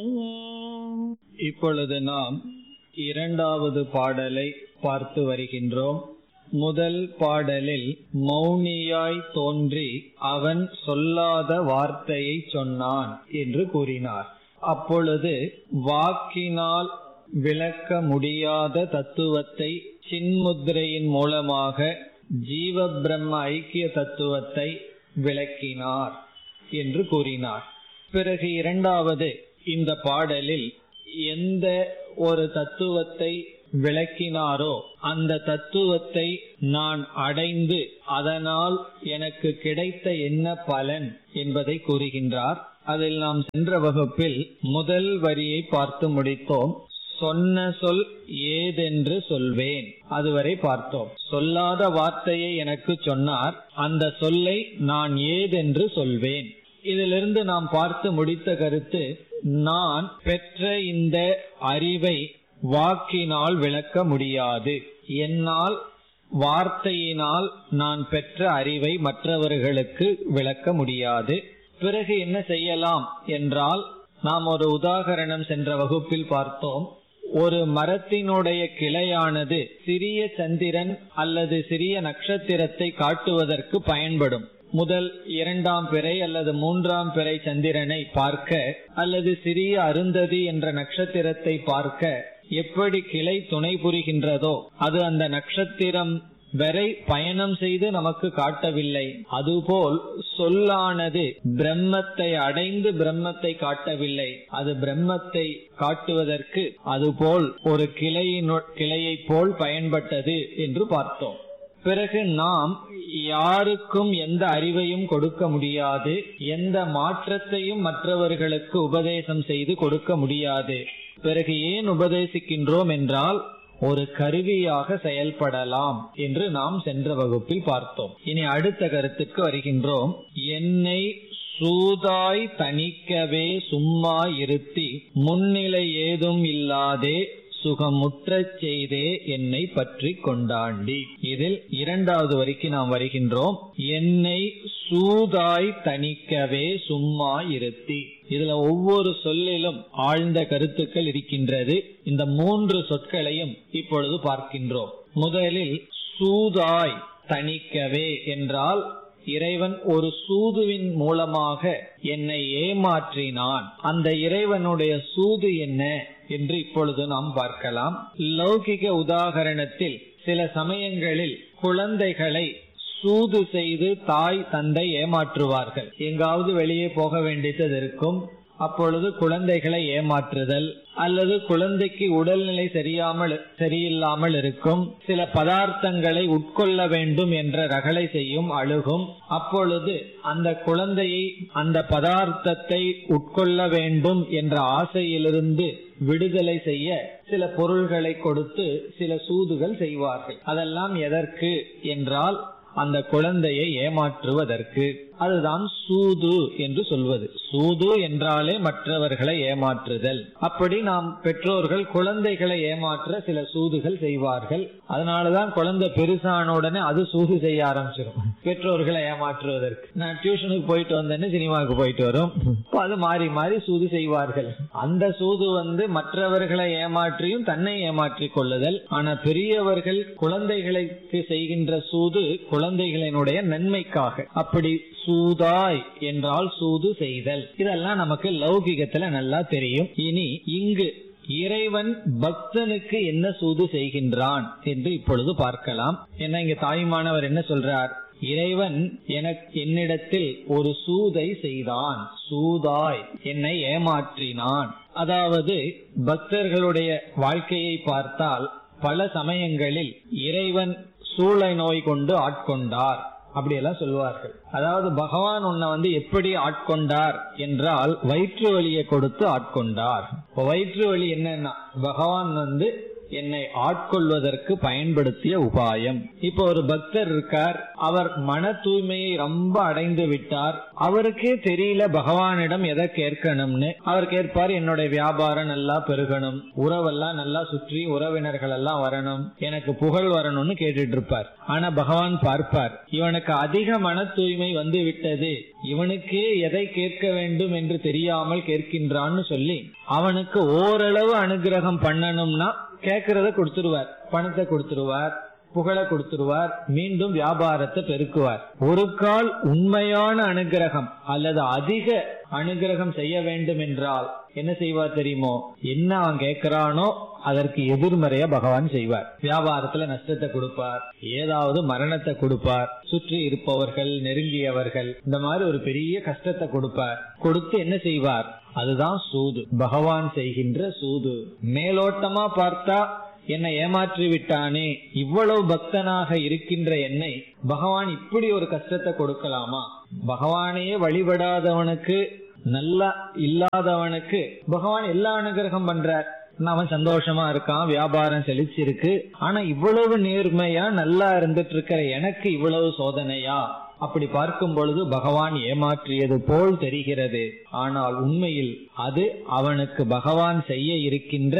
இப்பொழுது நாம் இரண்டாவது பாடலை பார்த்து வருகின்றோம் முதல் பாடலில் மௌனியாய் தோன்றி அவன் சொல்லாத வார்த்தையை சொன்னான் என்று கூறினார் அப்பொழுது வாக்கினால் விளக்க முடியாத தத்துவத்தை சின்முத்திரையின் மூலமாக ஜீவ பிரம்ம ஐக்கிய தத்துவத்தை விளக்கினார் என்று கூறினார் பிறகு இரண்டாவது இந்த பாடலில் எந்த ஒரு தத்துவத்தை விளக்கினாரோ அந்த தத்துவத்தை நான் அடைந்து அதனால் எனக்கு கிடைத்த என்ன பலன் என்பதை கூறுகின்றார் அதில் நாம் சென்ற வகுப்பில் முதல் வரியை பார்த்து முடித்தோம் சொன்ன சொல் ஏதென்று சொல்வேன் அதுவரை பார்த்தோம் சொல்லாத வார்த்தையை எனக்கு சொன்னார் அந்த சொல்லை நான் ஏதென்று சொல்வேன் இதிலிருந்து நாம் பார்த்து முடித்த கருத்து நான் பெற்ற இந்த அறிவை வாக்கினால் விளக்க முடியாது என்னால் வார்த்தையினால் நான் பெற்ற அறிவை மற்றவர்களுக்கு விளக்க முடியாது பிறகு என்ன செய்யலாம் என்றால் நாம் ஒரு உதாகரணம் சென்ற வகுப்பில் பார்த்தோம் ஒரு மரத்தினுடைய கிளையானது சிறிய சந்திரன் அல்லது சிறிய நட்சத்திரத்தை காட்டுவதற்கு பயன்படும் முதல் இரண்டாம் பிறை அல்லது மூன்றாம் பிறை சந்திரனை பார்க்க அல்லது சிறிய அருந்ததி என்ற நட்சத்திரத்தை பார்க்க எப்படி கிளை துணை புரிகின்றதோ அது அந்த நட்சத்திரம் வரை பயணம் செய்து நமக்கு காட்டவில்லை அதுபோல் சொல்லானது பிரம்மத்தை அடைந்து பிரம்மத்தை காட்டவில்லை அது பிரம்மத்தை காட்டுவதற்கு அதுபோல் ஒரு கிளையின் கிளையை போல் பயன்பட்டது என்று பார்த்தோம் பிறகு நாம் யாருக்கும் எந்த அறிவையும் கொடுக்க முடியாது எந்த மாற்றத்தையும் மற்றவர்களுக்கு உபதேசம் செய்து கொடுக்க முடியாது பிறகு ஏன் உபதேசிக்கின்றோம் என்றால் ஒரு கருவியாக செயல்படலாம் என்று நாம் சென்ற வகுப்பில் பார்த்தோம் இனி அடுத்த கருத்துக்கு வருகின்றோம் என்னை சூதாய் தணிக்கவே சும்மா இருத்தி முன்னிலை ஏதும் இல்லாதே சுகமுற்றச் செய்தே என்னை பற்றி கொண்டாண்டி இதில் இரண்டாவது வரைக்கு நாம் வருகின்றோம் என்னை சூதாய் தணிக்கவே சும்மா இருத்தி இதுல ஒவ்வொரு சொல்லிலும் ஆழ்ந்த கருத்துக்கள் இருக்கின்றது இந்த மூன்று சொற்களையும் இப்பொழுது பார்க்கின்றோம் முதலில் சூதாய் தணிக்கவே என்றால் இறைவன் ஒரு சூதுவின் மூலமாக என்னை ஏமாற்றினான் அந்த இறைவனுடைய சூது என்ன என்று இப்பொழுது நாம் பார்க்கலாம் லௌகிக உதாகரணத்தில் சில சமயங்களில் குழந்தைகளை சூது செய்து தாய் தந்தை ஏமாற்றுவார்கள் எங்காவது வெளியே போக வேண்டியது இருக்கும் அப்பொழுது குழந்தைகளை ஏமாற்றுதல் அல்லது குழந்தைக்கு உடல்நிலை சரியாமல் சரியில்லாமல் இருக்கும் சில பதார்த்தங்களை உட்கொள்ள வேண்டும் என்ற ரகளை செய்யும் அழுகும் அப்பொழுது அந்த குழந்தையை அந்த பதார்த்தத்தை உட்கொள்ள வேண்டும் என்ற ஆசையிலிருந்து விடுதலை செய்ய சில பொருள்களை கொடுத்து சில சூதுகள் செய்வார்கள் அதெல்லாம் எதற்கு என்றால் அந்த குழந்தையை ஏமாற்றுவதற்கு அதுதான் சூது என்று சொல்வது சூது என்றாலே மற்றவர்களை ஏமாற்றுதல் அப்படி நாம் பெற்றோர்கள் குழந்தைகளை ஏமாற்ற சில சூதுகள் செய்வார்கள் அதனாலதான் குழந்தை பெருசான உடனே அது சூது செய்ய ஆரம்பிச்சிடும் பெற்றோர்களை ஏமாற்றுவதற்கு நான் டியூஷனுக்கு போயிட்டு வந்தேன்னு சினிமாவுக்கு போயிட்டு வரும் அது மாறி மாறி சூது செய்வார்கள் அந்த சூது வந்து மற்றவர்களை ஏமாற்றியும் தன்னை ஏமாற்றிக் கொள்ளுதல் ஆனா பெரியவர்கள் குழந்தைகளுக்கு செய்கின்ற சூது குழந்தைகளினுடைய நன்மைக்காக அப்படி சூதாய் என்றால் சூது செய்தல் இதெல்லாம் நமக்கு லௌகிகத்துல நல்லா தெரியும் இனி இங்கு இறைவன் பக்தனுக்கு என்ன சூது செய்கின்றான் என்று இப்பொழுது பார்க்கலாம் ஏன்னா இங்க தாய்மானவர் என்ன சொல்றார் இறைவன் எனக்கு என்னிடத்தில் ஒரு சூதை செய்தான் சூதாய் என்னை ஏமாற்றினான் அதாவது பக்தர்களுடைய வாழ்க்கையை பார்த்தால் பல சமயங்களில் இறைவன் சூளை நோய் கொண்டு ஆட்கொண்டார் அப்படியெல்லாம் சொல்லுவார்கள் அதாவது பகவான் உன்னை வந்து எப்படி ஆட்கொண்டார் என்றால் வயிற்று வலியை கொடுத்து ஆட்கொண்டார் இப்போ வயிற்று வலி என்னன்னா பகவான் வந்து என்னை ஆட்கொள்வதற்கு பயன்படுத்திய உபாயம் இப்போ ஒரு பக்தர் இருக்கார் அவர் மன தூய்மையை ரொம்ப அடைந்து விட்டார் அவருக்கே தெரியல பகவானிடம் எதை கேட்கணும்னு அவர் கேட்பார் என்னுடைய வியாபாரம் நல்லா பெருகணும் உறவெல்லாம் நல்லா சுற்றி உறவினர்கள் எல்லாம் வரணும் எனக்கு புகழ் வரணும்னு கேட்டுட்டு இருப்பார் ஆனா பகவான் பார்ப்பார் இவனுக்கு அதிக மன தூய்மை வந்து விட்டது இவனுக்கே எதை கேட்க வேண்டும் என்று தெரியாமல் கேட்கின்றான்னு சொல்லி அவனுக்கு ஓரளவு அனுகிரகம் பண்ணணும்னா கேட்கறத கொடுத்துருவார் பணத்தை கொடுத்துருவார் புகழை கொடுத்துருவார் மீண்டும் வியாபாரத்தை பெருக்குவார் ஒரு கால் உண்மையான அனுகிரகம் அல்லது அதிக அனுகிரகம் செய்ய வேண்டும் என்றால் என்ன செய்வார் தெரியுமோ என்ன அவன் கேட்கிறானோ அதற்கு எதிர்மறையா பகவான் செய்வார் வியாபாரத்துல நஷ்டத்தை கொடுப்பார் ஏதாவது மரணத்தை கொடுப்பார் சுற்றி இருப்பவர்கள் நெருங்கியவர்கள் இந்த மாதிரி ஒரு பெரிய கஷ்டத்தை கொடுப்பார் கொடுத்து என்ன செய்வார் அதுதான் சூது பகவான் செய்கின்ற சூது மேலோட்டமா பார்த்தா என்னை ஏமாற்றி விட்டானே இவ்வளவு பக்தனாக இருக்கின்ற என்னை பகவான் இப்படி ஒரு கஷ்டத்தை கொடுக்கலாமா பகவானையே வழிபடாதவனுக்கு நல்லா இல்லாதவனுக்கு பகவான் எல்லா அனுகிரகம் பண்றார் அவன் சந்தோஷமா இருக்கான் வியாபாரம் செழிச்சிருக்கு ஆனா இவ்வளவு நேர்மையா நல்லா இருந்துட்டு இருக்கிற எனக்கு இவ்வளவு சோதனையா அப்படி பார்க்கும் பொழுது பகவான் ஏமாற்றியது போல் தெரிகிறது ஆனால் உண்மையில் அது அவனுக்கு பகவான் செய்ய இருக்கின்ற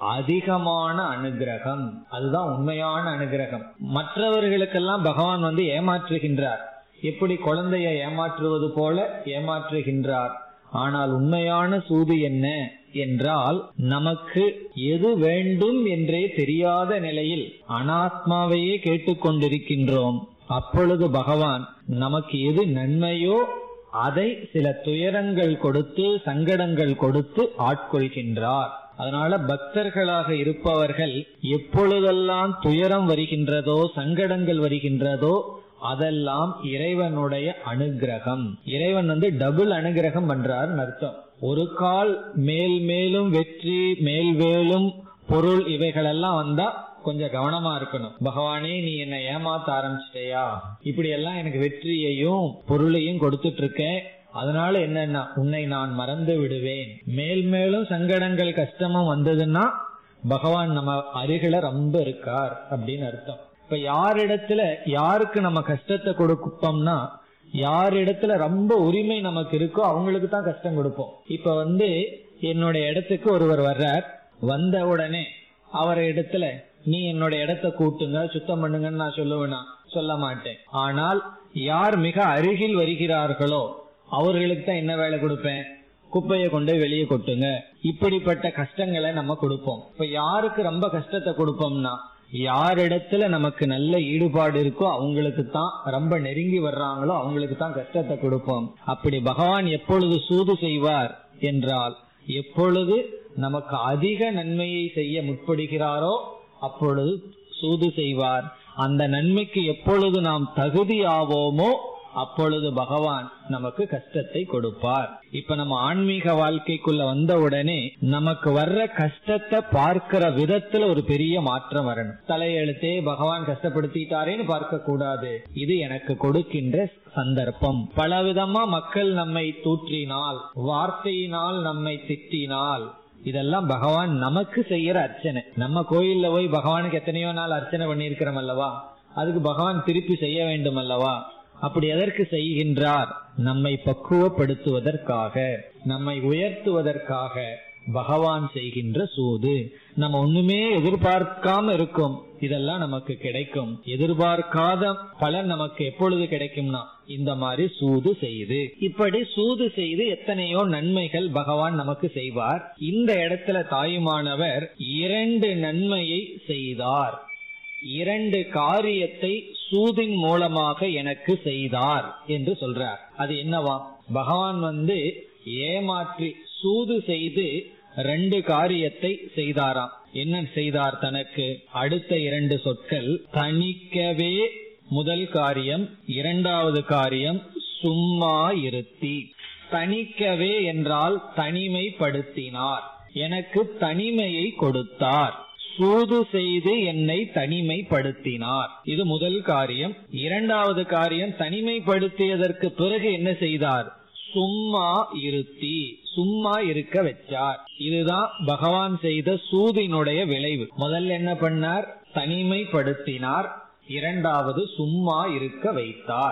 அதிகமான அனுகிரகம் அதுதான் உண்மையான அனுகிரகம் மற்றவர்களுக்கெல்லாம் பகவான் வந்து ஏமாற்றுகின்றார் எப்படி குழந்தைய ஏமாற்றுவது போல ஏமாற்றுகின்றார் ஆனால் உண்மையான சூது என்ன என்றால் நமக்கு எது வேண்டும் என்றே தெரியாத நிலையில் அனாத்மாவையே கேட்டுக்கொண்டிருக்கின்றோம் அப்பொழுது பகவான் நமக்கு எது நன்மையோ அதை சில துயரங்கள் கொடுத்து சங்கடங்கள் கொடுத்து ஆட்கொள்கின்றார் அதனால பக்தர்களாக இருப்பவர்கள் எப்பொழுதெல்லாம் துயரம் வருகின்றதோ சங்கடங்கள் வருகின்றதோ அதெல்லாம் இறைவனுடைய அனுகிரகம் இறைவன் வந்து டபுள் அனுகிரகம் பண்றார் அர்த்தம் ஒரு கால் மேல் மேலும் வெற்றி மேல் வேலும் பொருள் இவைகளெல்லாம் வந்தா கொஞ்சம் கவனமா இருக்கணும் பகவானே நீ என்ன ஏமாத்த ஆரம்பிச்சிட்டயா இப்படி எல்லாம் எனக்கு வெற்றியையும் பொருளையும் கொடுத்துட்டு இருக்கேன் அதனால என்னன்னா உன்னை நான் மறந்து விடுவேன் மேல் மேலும் சங்கடங்கள் கஷ்டமும் வந்ததுன்னா பகவான் நம்ம அருகில ரொம்ப இருக்கார் அப்படின்னு அர்த்தம் இப்ப யாரிடத்துல யாருக்கு நம்ம கஷ்டத்தை கொடுப்போம்னா யாரிடத்துல ரொம்ப உரிமை நமக்கு இருக்கோ அவங்களுக்கு தான் கஷ்டம் கொடுப்போம் இப்ப வந்து என்னுடைய இடத்துக்கு ஒருவர் வர்றார் வந்த உடனே அவர் இடத்துல நீ என்னோட இடத்த கூட்டுங்க சுத்தம் பண்ணுங்கன்னு நான் சொல்லுவேனா சொல்ல மாட்டேன் ஆனால் யார் மிக அருகில் வருகிறார்களோ அவர்களுக்கு தான் என்ன வேலை கொடுப்பேன் குப்பையை கொண்டு வெளியே கொட்டுங்க இப்படிப்பட்ட கஷ்டங்களை நம்ம கொடுப்போம் இப்ப யாருக்கு ரொம்ப கஷ்டத்தை கொடுப்போம்னா யாரிடத்துல நமக்கு நல்ல ஈடுபாடு இருக்கோ அவங்களுக்கு தான் ரொம்ப நெருங்கி வர்றாங்களோ அவங்களுக்கு தான் கஷ்டத்தை கொடுப்போம் அப்படி பகவான் எப்பொழுது சூது செய்வார் என்றால் எப்பொழுது நமக்கு அதிக நன்மையை செய்ய முற்படுகிறாரோ அப்பொழுது சூது செய்வார் அந்த நன்மைக்கு எப்பொழுது நாம் தகுதி ஆவோமோ அப்பொழுது பகவான் நமக்கு கஷ்டத்தை கொடுப்பார் இப்ப நம்ம ஆன்மீக வாழ்க்கைக்குள்ள வந்த உடனே நமக்கு வர்ற கஷ்டத்தை பார்க்கிற விதத்துல ஒரு பெரிய மாற்றம் வரணும் தலையெழுத்தே பகவான் கஷ்டப்படுத்திட்டாரேன்னு பார்க்க கூடாது இது எனக்கு கொடுக்கின்ற சந்தர்ப்பம் பலவிதமா மக்கள் நம்மை தூற்றினால் வார்த்தையினால் நம்மை திட்டினால் இதெல்லாம் பகவான் நமக்கு செய்யற அர்ச்சனை நம்ம கோயில்ல போய் பகவானுக்கு எத்தனையோ நாள் அர்ச்சனை பண்ணிருக்கிறோம் அல்லவா அதுக்கு பகவான் திருப்பி செய்ய வேண்டும் அல்லவா அப்படி எதற்கு செய்கின்றார் நம்மை பக்குவப்படுத்துவதற்காக நம்மை உயர்த்துவதற்காக பகவான் செய்கின்ற சூது நம்ம ஒண்ணுமே எதிர்பார்க்காம இருக்கும் இதெல்லாம் நமக்கு கிடைக்கும் எதிர்பார்க்காத பலன் நமக்கு எப்பொழுது கிடைக்கும்னா இந்த மாதிரி சூது செய்து இப்படி சூது செய்து எத்தனையோ நன்மைகள் பகவான் நமக்கு செய்வார் இந்த இடத்துல தாயுமானவர் இரண்டு நன்மையை செய்தார் இரண்டு காரியத்தை சூதின் மூலமாக எனக்கு செய்தார் என்று சொல்றார் அது என்னவா பகவான் வந்து ஏமாற்றி சூது செய்து ரெண்டு காரியத்தை செய்தாராம் என்ன செய்தார் தனக்கு அடுத்த இரண்டு சொற்கள் தணிக்கவே முதல் காரியம் இரண்டாவது காரியம் சும்மா இருத்தி தணிக்கவே என்றால் தனிமைப்படுத்தினார் எனக்கு தனிமையை கொடுத்தார் சூது செய்து என்னை தனிமைப்படுத்தினார் இது முதல் காரியம் இரண்டாவது காரியம் தனிமைப்படுத்தியதற்கு பிறகு என்ன செய்தார் சும்மா இருத்தி சும்மா இருக்க வச்சார் இதுதான் பகவான் செய்த சூதினுடைய விளைவு முதல்ல என்ன பண்ணார் தனிமைப்படுத்தினார் இரண்டாவது சும்மா இருக்க வைத்தார்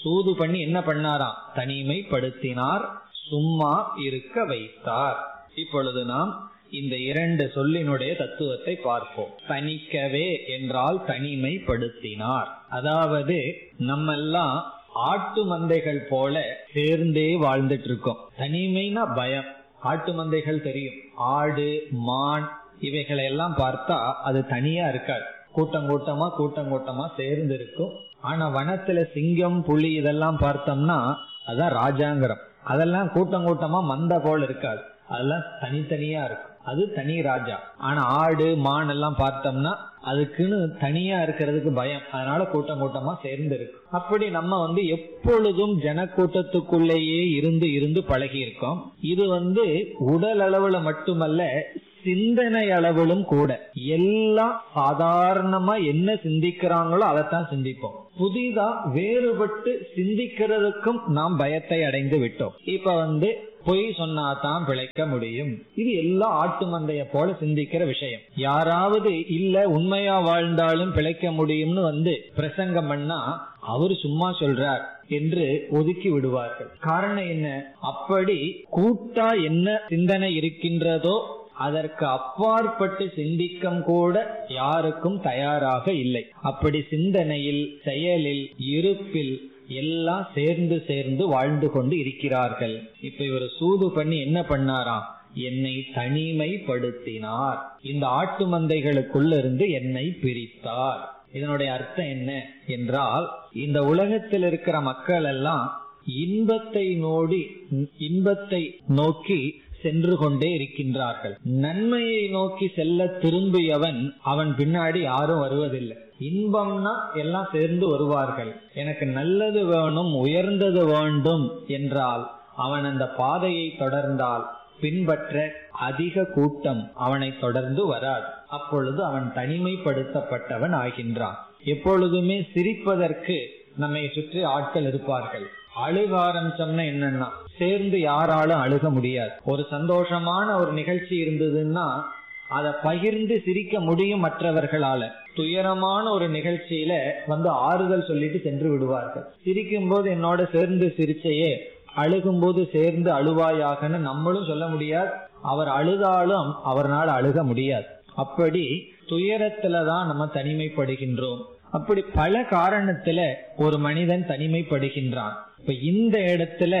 சூது பண்ணி என்ன பண்ணாராம் தனிமைப்படுத்தினார் சும்மா இருக்க வைத்தார் இப்பொழுது நாம் இந்த இரண்டு சொல்லினுடைய தத்துவத்தை பார்ப்போம் தனிக்கவே என்றால் தனிமைப்படுத்தினார் அதாவது நம்மெல்லாம் ஆட்டு மந்தைகள் போல சேர்ந்தே வாழ்ந்துட்டு இருக்கோம் தனிமைனா பயம் ஆட்டு மந்தைகள் தெரியும் ஆடு மான் இவைகளை எல்லாம் பார்த்தா அது தனியா இருக்காது கூட்டம் கூட்டமா கூட்டம் கூட்டமா சேர்ந்து இருக்கும் ஆனா வனத்துல சிங்கம் புலி இதெல்லாம் பார்த்தோம்னா அதான் ராஜாங்கிறம் அதெல்லாம் கூட்டம் கூட்டமா மந்த போல இருக்காது அதெல்லாம் தனித்தனியா இருக்கும் அது தனி ராஜா ஆனா ஆடு மான் எல்லாம் பார்த்தோம்னா அதுக்குன்னு தனியா இருக்கிறதுக்கு பயம் அதனால கூட்டம் கூட்டமா சேர்ந்து இருக்கு அப்படி நம்ம வந்து எப்பொழுதும் ஜனக்கூட்டத்துக்குள்ளேயே இருந்து இருந்து பழகி இருக்கோம் இது வந்து உடல் அளவுல மட்டுமல்ல சிந்தனை அளவிலும் கூட எல்லாம் சாதாரணமா என்ன சிந்திக்கிறாங்களோ அதைத்தான் சிந்திப்போம் புதிதா வேறுபட்டு சிந்திக்கிறதுக்கும் நாம் பயத்தை அடைந்து விட்டோம் இப்ப வந்து பொய் சொன்னாதான் பிழைக்க முடியும் இது எல்லாம் ஆட்டு மந்தைய போல சிந்திக்கிற விஷயம் யாராவது இல்ல உண்மையா வாழ்ந்தாலும் பிழைக்க முடியும்னு வந்து பிரசங்கம் பண்ணா அவரு சும்மா சொல்றார் என்று ஒதுக்கி விடுவார்கள் காரணம் என்ன அப்படி கூட்டா என்ன சிந்தனை இருக்கின்றதோ அதற்கு அப்பாற்பட்டு சிந்திக்கம் கூட யாருக்கும் தயாராக இல்லை அப்படி சிந்தனையில் செயலில் இருப்பில் எல்லாம் சேர்ந்து சேர்ந்து வாழ்ந்து கொண்டு இருக்கிறார்கள் இப்ப இவர் சூது பண்ணி என்ன பண்ணாராம் என்னை தனிமைப்படுத்தினார் இந்த ஆட்டு மந்தைகளுக்குள்ள இருந்து என்னை பிரித்தார் இதனுடைய அர்த்தம் என்ன என்றால் இந்த உலகத்தில் இருக்கிற மக்கள் எல்லாம் இன்பத்தை நோடி இன்பத்தை நோக்கி சென்று கொண்டே இருக்கின்றார்கள் நன்மையை நோக்கி செல்ல திரும்பியவன் அவன் பின்னாடி யாரும் வருவதில்லை இன்பம்னா எல்லாம் சேர்ந்து வருவார்கள் எனக்கு நல்லது வேணும் உயர்ந்தது வேண்டும் என்றால் அவன் அந்த பாதையை தொடர்ந்தால் பின்பற்ற அதிக கூட்டம் அவனை தொடர்ந்து வராது அப்பொழுது அவன் தனிமைப்படுத்தப்பட்டவன் ஆகின்றான் எப்பொழுதுமே சிரிப்பதற்கு நம்மை சுற்றி ஆட்கள் இருப்பார்கள் அழுக ஆரம்பிச்சோம்னா என்னன்னா சேர்ந்து யாராலும் அழுக முடியாது ஒரு சந்தோஷமான ஒரு நிகழ்ச்சி இருந்ததுன்னா அதை பகிர்ந்து சிரிக்க முடியும் மற்றவர்களால துயரமான ஒரு நிகழ்ச்சியில வந்து ஆறுதல் சொல்லிட்டு சென்று விடுவார்கள் சிரிக்கும் போது என்னோட சேர்ந்து சிரிச்சையே அழுகும் போது சேர்ந்து அழுவாயாகன்னு நம்மளும் சொல்ல முடியாது அவர் அழுதாலும் அவர்னால் அழுக முடியாது அப்படி துயரத்துலதான் நம்ம தனிமைப்படுகின்றோம் அப்படி பல காரணத்துல ஒரு மனிதன் தனிமைப்படுகின்றான் இப்ப இந்த இடத்துல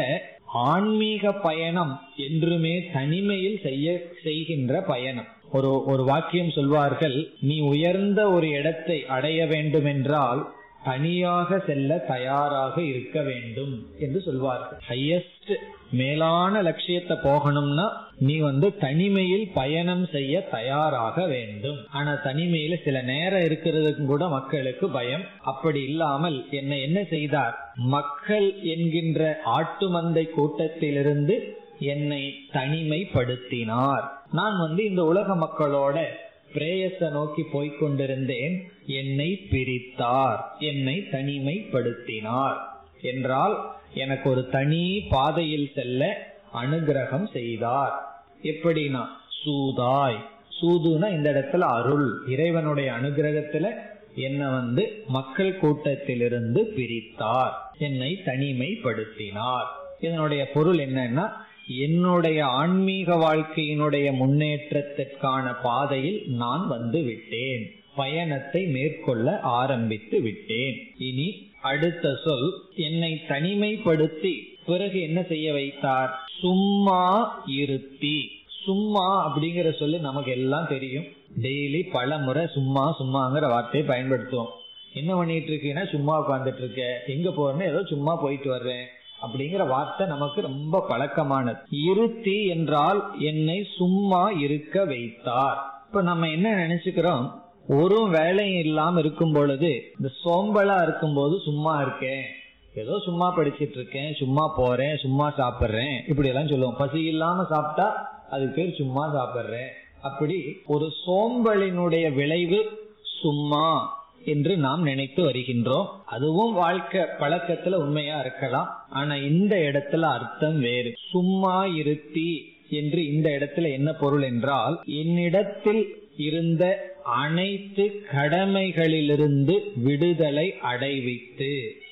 ஆன்மீக பயணம் என்றுமே தனிமையில் செய்ய செய்கின்ற பயணம் ஒரு ஒரு வாக்கியம் சொல்வார்கள் நீ உயர்ந்த ஒரு இடத்தை அடைய வேண்டும் என்றால் தனியாக செல்ல தயாராக இருக்க வேண்டும் என்று சொல்வார்கள் ஹையஸ்ட் மேலான லட்சியத்தை போகணும்னா நீ வந்து தனிமையில் பயணம் செய்ய தயாராக வேண்டும் ஆனா தனிமையில சில நேரம் இருக்கிறதுக்கும் கூட மக்களுக்கு பயம் அப்படி இல்லாமல் என்ன என்ன செய்தார் மக்கள் என்கின்ற ஆட்டு மந்தை கூட்டத்திலிருந்து என்னை தனிமைப்படுத்தினார் நான் வந்து இந்த உலக மக்களோட பிரேயஸ நோக்கி போய்கொண்டிருந்தேன் என்னை பிரித்தார் என்னை தனிமைப்படுத்தினார் என்றால் எனக்கு ஒரு தனி பாதையில் செல்ல அனுகிரகம் செய்தார் எப்படின்னா சூதாய் சூதுனா இந்த இடத்துல அருள் இறைவனுடைய அனுகிரகத்துல என்ன வந்து மக்கள் கூட்டத்திலிருந்து பிரித்தார் என்னை தனிமைப்படுத்தினார் இதனுடைய பொருள் என்னன்னா என்னுடைய ஆன்மீக வாழ்க்கையினுடைய முன்னேற்றத்திற்கான பாதையில் நான் வந்து விட்டேன் பயணத்தை மேற்கொள்ள ஆரம்பித்து விட்டேன் இனி அடுத்த சொல் என்னை தனிமைப்படுத்தி பிறகு என்ன செய்ய வைத்தார் சும்மா இருத்தி சும்மா அப்படிங்கிற சொல்லு நமக்கு எல்லாம் தெரியும் டெய்லி பல முறை சும்மா சும்மாங்கிற வார்த்தையை பயன்படுத்துவோம் என்ன பண்ணிட்டு இருக்கீங்கன்னா சும்மா உட்காந்துட்டு இருக்க எங்க போறேன்னு ஏதோ சும்மா போயிட்டு வர்றேன் அப்படிங்கிற வார்த்தை நமக்கு ரொம்ப பழக்கமானது இருத்தி என்றால் என்னை சும்மா இருக்க வைத்தார் இப்ப நம்ம என்ன நினைச்சுக்கிறோம் ஒரு வேலையும் இல்லாம இருக்கும் பொழுது இந்த சோம்பலா இருக்கும் போது சும்மா இருக்கேன் ஏதோ சும்மா படிச்சிட்டு இருக்கேன் சும்மா போறேன் சும்மா சாப்பிடுறேன் இப்படி எல்லாம் சொல்லுவோம் பசி இல்லாம சாப்பிட்டா அதுக்கு பேர் சும்மா சாப்பிடுறேன் அப்படி ஒரு சோம்பலினுடைய விளைவு சும்மா என்று நாம் நினைத்து வருகின்றோம் அதுவும் வாழ்க்கை பழக்கத்துல உண்மையா இருக்கலாம் ஆனா இந்த இடத்துல அர்த்தம் வேறு சும்மா இருத்தி என்று இந்த இடத்துல என்ன பொருள் என்றால் என்னிடத்தில் இருந்த அனைத்து கடமைகளிலிருந்து விடுதலை அடைவித்து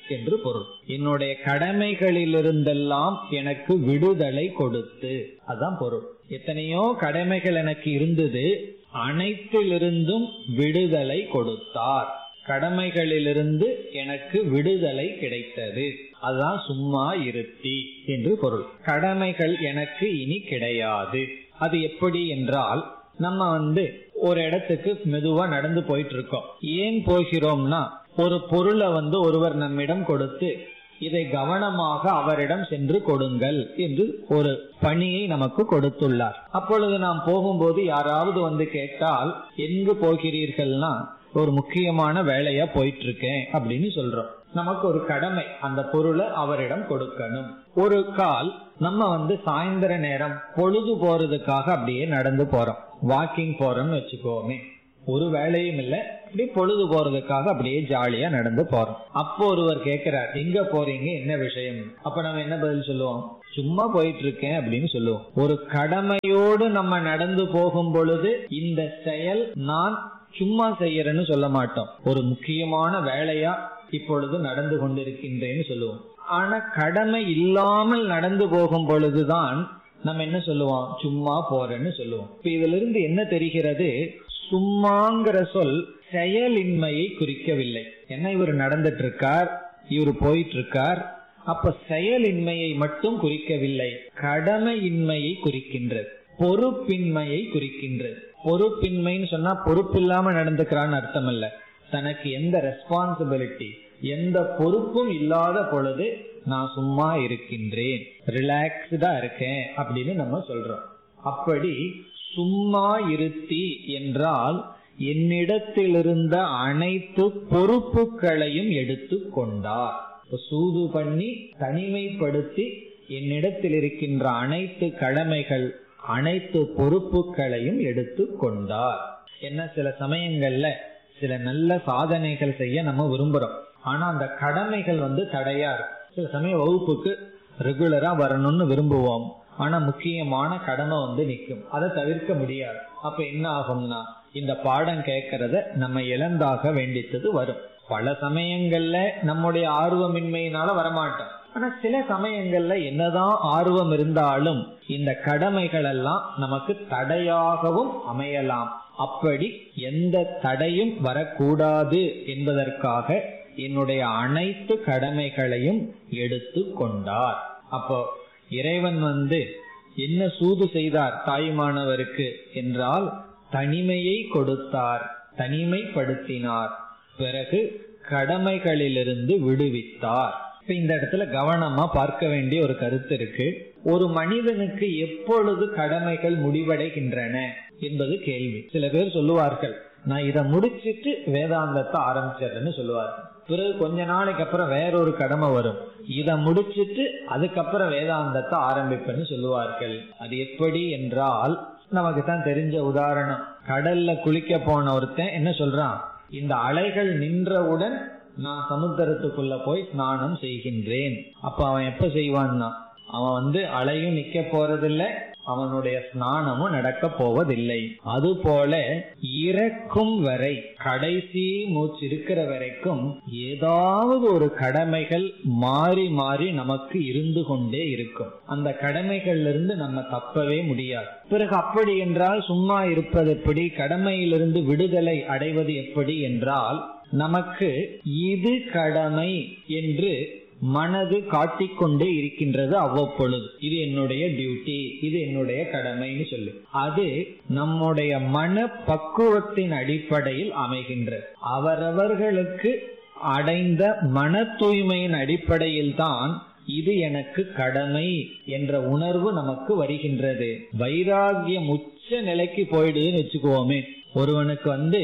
என்று பொருள் என்னுடைய கடமைகளிலிருந்தெல்லாம் எனக்கு விடுதலை கொடுத்து அதான் பொருள் எத்தனையோ கடமைகள் எனக்கு இருந்தது அனைத்திலிருந்தும் விடுதலை கொடுத்தார் கடமைகளிலிருந்து எனக்கு விடுதலை கிடைத்தது அதுதான் சும்மா இருத்தி என்று பொருள் கடமைகள் எனக்கு இனி கிடையாது அது எப்படி என்றால் நம்ம வந்து ஒரு இடத்துக்கு மெதுவா நடந்து போயிட்டு இருக்கோம் ஏன் போகிறோம்னா ஒரு பொருளை வந்து ஒருவர் நம்மிடம் கொடுத்து இதை கவனமாக அவரிடம் சென்று கொடுங்கள் என்று ஒரு பணியை நமக்கு கொடுத்துள்ளார் அப்பொழுது நாம் போகும்போது யாராவது வந்து கேட்டால் எங்கு போகிறீர்கள்னா ஒரு முக்கியமான வேலையா போயிட்டு இருக்கேன் அப்படின்னு சொல்றோம் நமக்கு ஒரு கடமை அந்த பொருளை அவரிடம் கொடுக்கணும் ஒரு கால் நம்ம வந்து சாயந்தர நேரம் பொழுது போறதுக்காக அப்படியே நடந்து போறோம் வாக்கிங் போறோம்னு வச்சுக்கோமே ஒரு வேலையும் இல்ல இப்படி பொழுது போறதுக்காக அப்படியே ஜாலியா நடந்து போறோம் அப்போ ஒருவர் கேக்குறார் எங்க போறீங்க என்ன விஷயம் அப்ப நம்ம என்ன பதில் சொல்லுவோம் சும்மா போயிட்டு இருக்கேன் அப்படின்னு சொல்லுவோம் ஒரு கடமையோடு நம்ம நடந்து போகும் பொழுது இந்த செயல் நான் சும்மா செய்யறேன்னு சொல்ல மாட்டோம் ஒரு முக்கியமான வேலையா இப்பொழுது நடந்து கொண்டிருக்கின்றேன்னு சொல்லுவோம் ஆனா கடமை இல்லாமல் நடந்து போகும் பொழுதுதான் நம்ம என்ன சொல்லுவோம் சும்மா போறேன்னு சொல்லுவோம் இப்ப இதுல இருந்து என்ன தெரிகிறது சும்மாங்கிற சொல் செயலின்மையை குறிக்கவில்லை ஏன்னா இவர் நடந்துட்டு இருக்கார் இவர் போயிட்டு இருக்கார் அப்ப செயலின்மையை மட்டும் குறிக்கவில்லை கடமையின்மையை குறிக்கின்றது பொறுப்பின்மையை குறிக்கின்றது பொறுப்பின்மைன்னு சொன்னா பொறுப்பு இல்லாம நடந்துக்கிறான்னு அர்த்தம் இல்ல தனக்கு எந்த ரெஸ்பான்சிபிலிட்டி எந்த பொறுப்பும் இல்லாத பொழுது நான் சும்மா இருக்கின்றேன் ரிலாக்ஸ்டா இருக்கேன் அப்படின்னு நம்ம சொல்றோம் அப்படி சும்மா இருத்தி என்றால் என்னிடத்தில் இருந்த அனைத்து பொறுப்புகளையும் எடுத்து கொண்டார் சூது பண்ணி தனிமைப்படுத்தி என்னிடத்தில் இருக்கின்ற அனைத்து கடமைகள் அனைத்து பொறுப்புகளையும் எடுத்து கொண்டார் என்ன சில சமயங்கள்ல சில நல்ல சாதனைகள் செய்ய நம்ம விரும்புறோம் ஆனா அந்த கடமைகள் வந்து தடையா இருக்கும் சில சமயம் வகுப்புக்கு ரெகுலரா வரணும்னு விரும்புவோம் ஆனா முக்கியமான கடமை வந்து நிற்கும் அதை தவிர்க்க முடியாது அப்ப என்ன ஆகும்னா இந்த பாடம் கேட்கறத நம்ம இழந்தாக வேண்டித்தது வரும் பல சமயங்கள்ல நம்முடைய ஆர்வமின்மையினால வரமாட்டோம் ஆனா சில சமயங்கள்ல என்னதான் ஆர்வம் இருந்தாலும் இந்த கடமைகள் எல்லாம் நமக்கு தடையாகவும் அமையலாம் அப்படி எந்த தடையும் வரக்கூடாது என்பதற்காக என்னுடைய அனைத்து கடமைகளையும் எடுத்து கொண்டார் அப்போ இறைவன் வந்து என்ன சூது செய்தார் தாய்மானவருக்கு என்றால் தனிமையை கொடுத்தார் தனிமைப்படுத்தினார் பிறகு கடமைகளிலிருந்து விடுவித்தார் இப்ப இந்த இடத்துல கவனமா பார்க்க வேண்டிய ஒரு கருத்து இருக்கு ஒரு மனிதனுக்கு எப்பொழுது கடமைகள் முடிவடைகின்றன என்பது கேள்வி சில பேர் சொல்லுவார்கள் நான் இதை முடிச்சிட்டு வேதாந்தத்தை ஆரம்பிச்சிடுறேன்னு சொல்லுவார்கள் பிறகு கொஞ்ச நாளைக்கு அப்புறம் வேறொரு கடமை வரும் இத முடிச்சிட்டு அதுக்கப்புறம் வேதாந்தத்தை ஆரம்பிப்பேன்னு சொல்லுவார்கள் அது எப்படி என்றால் நமக்கு தான் தெரிஞ்ச உதாரணம் கடல்ல குளிக்க போன ஒருத்தன் என்ன சொல்றான் இந்த அலைகள் நின்றவுடன் நான் சமுத்திரத்துக்குள்ள போய் ஸ்நானம் செய்கின்றேன் அப்ப அவன் எப்ப செய்வான்னா அவன் வந்து அலையும் நிக்க போறதில்லை அவனுடைய ஸ்நானமும் நடக்க போவதில்லை அதுபோல இறக்கும் வரை கடைசி மூச்சு இருக்கிற வரைக்கும் ஏதாவது ஒரு கடமைகள் மாறி மாறி நமக்கு இருந்து கொண்டே இருக்கும் அந்த கடமைகள்ல இருந்து நம்ம தப்பவே முடியாது பிறகு அப்படி என்றால் சும்மா இருப்பது எப்படி கடமையிலிருந்து விடுதலை அடைவது எப்படி என்றால் நமக்கு இது கடமை என்று மனது காட்டிக்கொண்டே இருக்கின்றது அவ்வப்பொழுது இது என்னுடைய டியூட்டி இது என்னுடைய கடமைன்னு சொல்லி அது நம்முடைய மன பக்குவத்தின் அடிப்படையில் அமைகின்றது அவரவர்களுக்கு அடைந்த மன தூய்மையின் அடிப்படையில் தான் இது எனக்கு கடமை என்ற உணர்வு நமக்கு வருகின்றது வைராகியம் உச்ச நிலைக்கு போயிடுதுன்னு வச்சுக்குவோமே ஒருவனுக்கு வந்து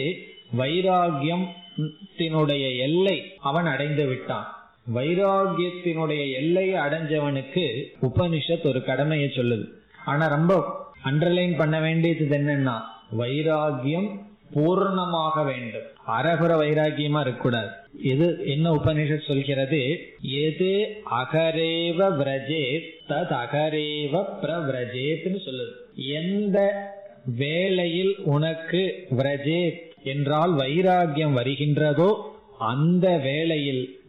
வைராகியத்தினுடைய எல்லை அவன் அடைந்து விட்டான் வைராகியத்தினுடைய எல்லையை அடைஞ்சவனுக்கு உபனிஷத் ஒரு கடமையை சொல்லுது ஆனா ரொம்ப அண்டர்லைன் பண்ண வேண்டியது என்னன்னா வைராகியம் பூர்ணமாக வேண்டும் அரகுர வைராகியமா இருக்கக்கூடாது எது என்ன உபனிஷத் சொல்கிறது எது அகரேவ விரஜேத் தத் அகரேவ பிரவிரஜேத்னு சொல்லுது எந்த வேளையில் உனக்கு விரஜேத் என்றால் வைராகியம் வருகின்றதோ அந்த வேளையில்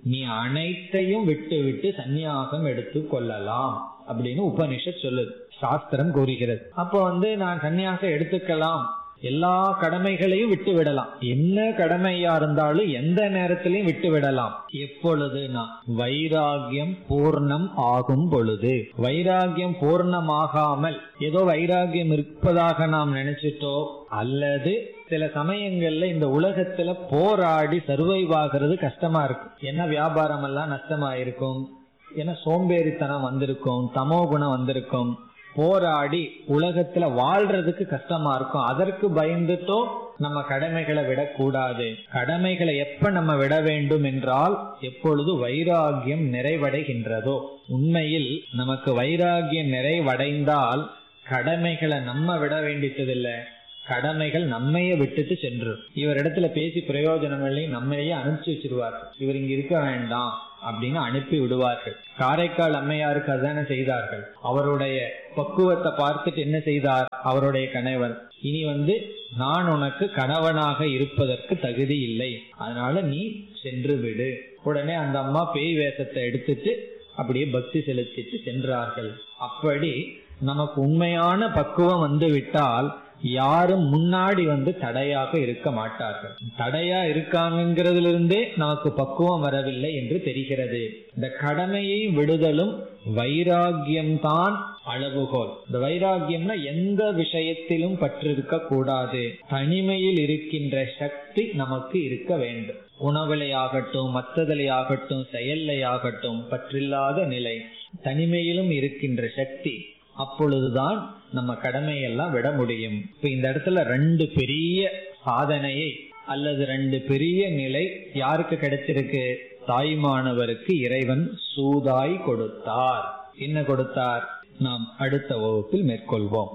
நீ அனைத்தையும் விட்டு விட்டு சந்நியாசம் எடுத்து கொள்ளலாம் அப்படின்னு உபனிஷத் சொல்லுது சாஸ்திரம் கூறுகிறது அப்போ வந்து நான் சந்நியாசம் எடுத்துக்கலாம் எல்லா கடமைகளையும் விட்டு விடலாம் என்ன கடமையா இருந்தாலும் எந்த நேரத்திலையும் விட்டு விடலாம் எப்பொழுதுனா வைராகியம் பூர்ணம் ஆகும் பொழுது வைராகியம் பூர்ணமாகாமல் ஏதோ வைராகியம் இருப்பதாக நாம் நினைச்சிட்டோ அல்லது சில சமயங்கள்ல இந்த உலகத்துல போராடி சர்வைவ் ஆகிறது கஷ்டமா இருக்கும் என்ன வியாபாரம் எல்லாம் நஷ்டமா இருக்கும் ஏன்னா சோம்பேறித்தனம் வந்திருக்கும் தமோ குணம் வந்திருக்கும் போராடி உலகத்துல வாழ்றதுக்கு கஷ்டமா இருக்கும் அதற்கு பயந்துட்டோ நம்ம கடமைகளை விடக்கூடாது கடமைகளை எப்ப நம்ம விட வேண்டும் என்றால் எப்பொழுது வைராகியம் நிறைவடைகின்றதோ உண்மையில் நமக்கு வைராகியம் நிறைவடைந்தால் கடமைகளை நம்ம விட வேண்டியதில்லை கடமைகள் நம்மையே விட்டுட்டு சென்று இவரிடத்துல பேசி பிரயோஜனம் இல்லை நம்மையே அனுப்பிச்சு வச்சிருவார் இவர் இங்க இருக்க வேண்டாம் அப்படின்னு அனுப்பி விடுவார்கள் காரைக்கால் அம்மையாருக்கு அதான செய்தார்கள் அவருடைய பக்குவத்தை பார்த்துட்டு என்ன செய்தார் அவருடைய கணவன் இனி வந்து நான் உனக்கு கணவனாக இருப்பதற்கு தகுதி இல்லை அதனால நீ சென்று விடு உடனே அந்த அம்மா பேய் வேஷத்தை எடுத்துட்டு அப்படியே பக்தி செலுத்திட்டு சென்றார்கள் அப்படி நமக்கு உண்மையான பக்குவம் வந்து விட்டால் யாரும் முன்னாடி வந்து தடையாக இருக்க மாட்டார்கள் தடையா இருக்காங்கிறதுல இருந்தே நமக்கு பக்குவம் வரவில்லை என்று தெரிகிறது இந்த கடமையை விடுதலும் வைராகியம்தான் அளவுகோல் இந்த வைராகியம்னா எந்த விஷயத்திலும் பற்றிருக்க கூடாது தனிமையில் இருக்கின்ற சக்தி நமக்கு இருக்க வேண்டும் உணவிலையாகட்டும் மற்றதிலையாகட்டும் செயல்லையாகட்டும் பற்றில்லாத நிலை தனிமையிலும் இருக்கின்ற சக்தி அப்பொழுதுதான் நம்ம கடமையெல்லாம் விட முடியும் இப்ப இந்த இடத்துல ரெண்டு பெரிய சாதனையை அல்லது ரெண்டு பெரிய நிலை யாருக்கு கிடைச்சிருக்கு தாய்மானவருக்கு இறைவன் சூதாய் கொடுத்தார் என்ன கொடுத்தார் நாம் அடுத்த வகுப்பில் மேற்கொள்வோம்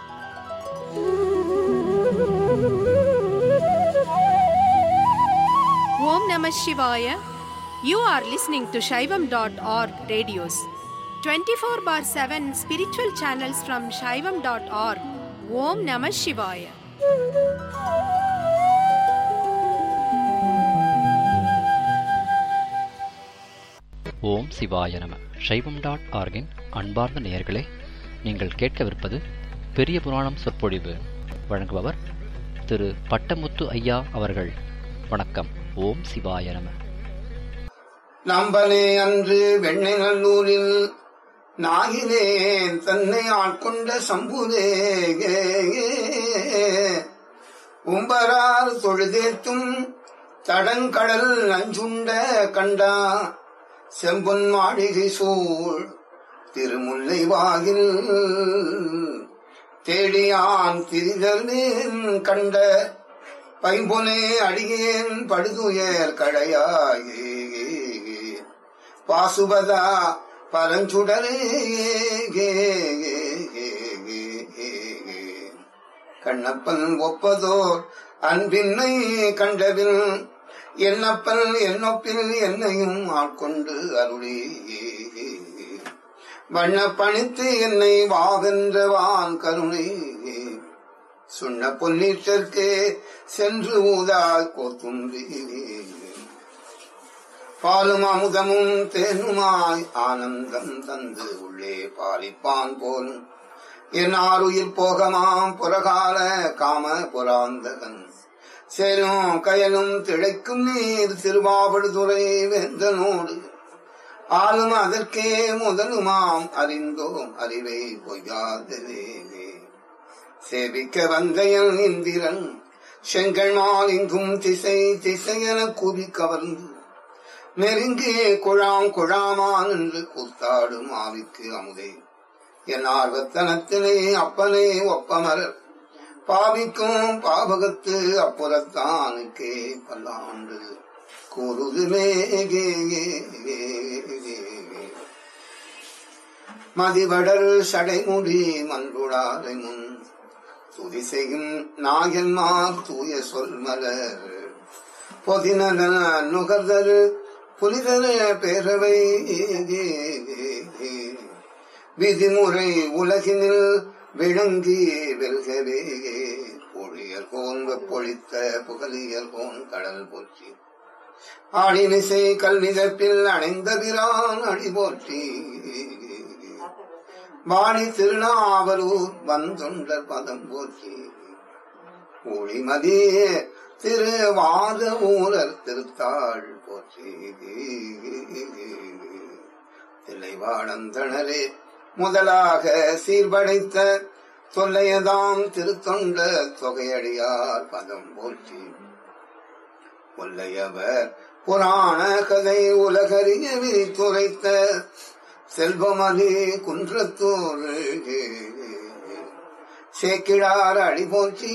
Om Namah Shivaya. You are listening to Shaivam.org radios. 24 bar 7 spiritual channels from Shaivam.org. Om Namah Shivaya. ஓம் சிவாய நம சைவம் டாட் ஆர்கின் அன்பார்ந்த நேயர்களே நீங்கள் கேட்கவிருப்பது பெரிய புராணம் சொற்பொழிவு வழங்குபவர் திரு பட்டமுத்து ஐயா அவர்கள் வணக்கம் ஓம் சிவாய நம நம்பனே அன்று வெண்ணை நல்லூரில் நாகினேன் தன்னை ஆட்கொண்ட சம்புதே உம்பரார் தொழுதேத்தும் தடங்கடல் நஞ்சுண்ட கண்டா செம்பொன் மாளிகை சூழ் திருமுல்லை வாயில் தேடியான் திரிதல்வேன் கண்ட பைம்பொனே அடியேன் படுதுயர் கடையாயே பாசுபதா பரஞ்சுடரே கண்ணப்பன் ஒப்பதோர் அன்பின்னை கண்டபின் என்னப்பன் என்னொப்பில் என்னையும் ஆட்கொண்டு அருளி வண்ண பணித்து என்னை வாவென்றவான் கருணை சுண்ண பொன்னீற்றற்கே சென்று ஊதால் கோத்துன்றி பாலும் அமுதமும் தேனுமாய் ஆனந்தம் தந்து உள்ளே பாலிப்பான் போலும் என் ஆறுயிர் போகமாம் புறகால காம புராந்தகன் சேரும் கயலும் திளைக்கும் நீர் திருவாவடுதுறை வேந்தனோடு ஆளும் அதற்கே முதலுமாம் அறிந்தோம் அறிவை பொய்யாதவே சேவிக்க வந்தையன் இந்திரன் செங்கல்மால் இங்கும் திசை திசையென கூறி கவர்ந்து நெருங்கி குழாம் குழாமான் என்று கூத்தாடும் ஆவிக்கு அமுதே என் ஆர்வத்தனத்திலே அப்பனே ஒப்பமரர் பாவிக்கும் பாவகத்து அப்புறத்தானுக்கே பல்லாண்டு கூறுதுமே மதிவடல் சடைமுடி மன்றுடாரை முன் துதி செய்யும் நாயன்மார் தூய சொல் மலர் பொதினன நுகர்தரு புனிதர பேரவை விதிமுறை உலகினில் விளங்கி வெல்கவே பொழியல் கோன் பொழித்த புகழியல் கோன் கடல் போற்றி ஆடினிசை கல்விதப்பில் அணைந்த பிரான் அடி போற்றி வாணி திருநாவலூர் வந்தொண்டர் பதம் போற்றி ஒளிமதி திருவாத ஊரர் திருத்தாள் போற்றி திளைவாடந்தனரே முதலாக சீர்படைத்த தொல்லையதாம் திருத்தொண்ட தொகையடியார் பதம் போற்றி கொல்லையவர் புராண கதை உலகறிய விரித்துரைத்த செல்வமதி குன்றத்தூர் சேக்கிழார் அடி போற்றி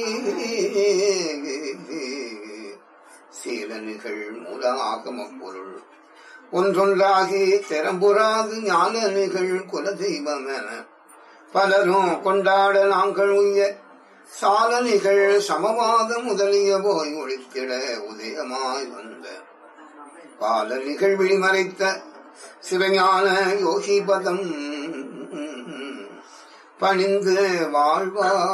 சீலனிகள் மூல ஆகமப் பொருள் ஒன்றொன்றாகி திறம்புறாது ஞானனிகள் குலதெய்வம் என பலரும் கொண்டாட நாங்கள் உய்ய சாலனிகள் சமவாத முதலிய போய் ஒழித்திட உதயமாய் வந்த பாலனிகள் விழிமறைத்த சிவஞான யோகிபதம் பணிந்து வாழ்வா